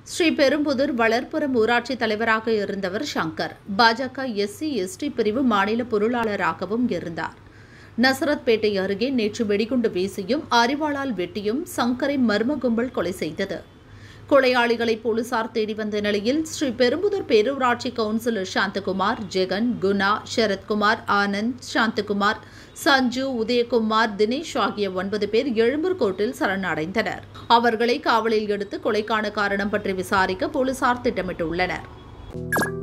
ஸ்ரீபெரும்புதூர் வளர்ப்புறம் ஊராட்சி தலைவராக இருந்தவர் சங்கர் பாஜக எஸ்சி எஸ்டி பிரிவு மாநில பொருளாளராகவும் இருந்தார் நசரத்பேட்டை அருகே நேற்று வெடிகுண்டு வீசியும் அரிவாளால் வெட்டியும் சங்கரை மர்ம கும்பல் கொலை செய்தது கொலையாளிகளை போலீசார் தேடி வந்த நிலையில் ஸ்ரீ பெரும்புதூர் பேரூராட்சி கவுன்சிலர் சாந்தகுமார் ஜெகன் குணா சரத்குமார் ஆனந்த் சாந்தகுமார் சஞ்சு உதயகுமார் தினேஷ் ஆகிய ஒன்பது பேர் எழும்பூர் கோர்ட்டில் சரணடைந்தனர் அவர்களை காவலில் எடுத்து கொலைக்கான காரணம் பற்றி விசாரிக்க போலீசார் திட்டமிட்டுள்ளனர்